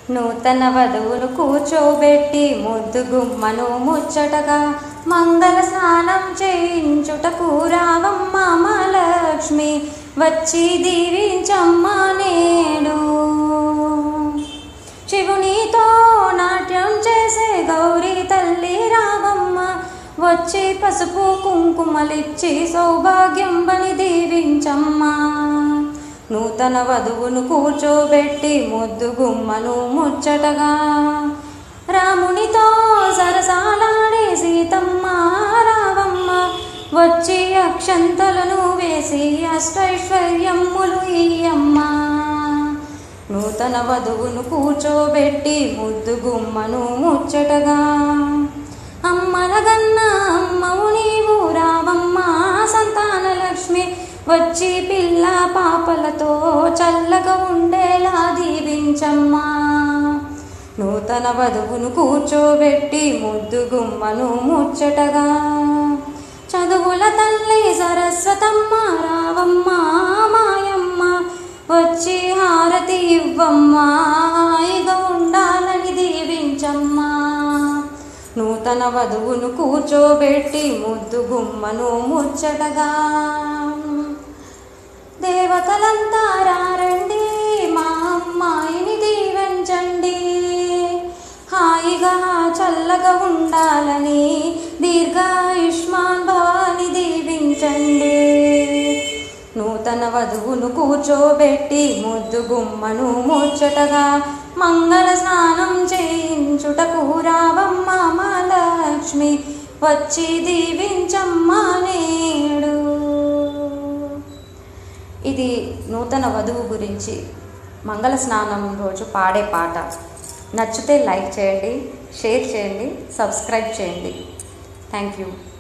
నూతన వధువును కూర్చోబెట్టి ముద్దు గుమ్మను ముచ్చటగా మంగళ స్నానం చేయించుటకు రావమ్మ మహాలక్ష్మి వచ్చి దీవించమ్మ నేడు శివునితో నాట్యం చేసే గౌరీ తల్లి రావమ్మ వచ్చి పసుపు కుంకుమలిచ్చి సౌభాగ్యం బని దీవించమ్మా నూతన వధువును కూర్చోబెట్టి ముద్దు గుమ్మను ముచ్చటగా రామునితో సరసాలాడే సీతమ్మ రావమ్మ వచ్చి అక్షంతలను వేసి అష్టైశ్వర్యములు ఇయ్యమ్మా నూతన వధువును కూర్చోబెట్టి ముద్దు గుమ్మను ముచ్చటగా అమ్మలగన్న అమ్మవు నీవు రావమ్మ సంతాన లక్ష్మి వచ్చి పిల్ల పాపలతో చల్లగా ఉండేలా దీవించమ్మా నూతన వధువును కూర్చోబెట్టి ముద్దు గుమ్మను ముచ్చటగా చదువుల తల్లి సరస్వతమ్మ రావమ్మ మాయమ్మ వచ్చి హారతి ఇవ్వమ్మా హాయిగా ఉండాలని దీవించమ్మా నూతన వధువును కూర్చోబెట్టి ముద్దు గుమ్మను ముచ్చటగా దేవతలంతా రండి మా అమ్మాయిని దీవించండి హాయిగా చల్లగా ఉండాలని దీర్ఘాయుష్మాన్ భవాని దీవించండి నూతన వధువును కూర్చోబెట్టి ముద్దు గుమ్మను ముచ్చటగా మంగళ స్నానం చేయించుటకు రావమ్మ మహాలక్ష్మి వచ్చి దీవించమ్మ నేడు ఇది నూతన వధువు గురించి మంగళ స్నానం రోజు పాడే పాట నచ్చితే లైక్ చేయండి షేర్ చేయండి సబ్స్క్రైబ్ చేయండి థ్యాంక్ యూ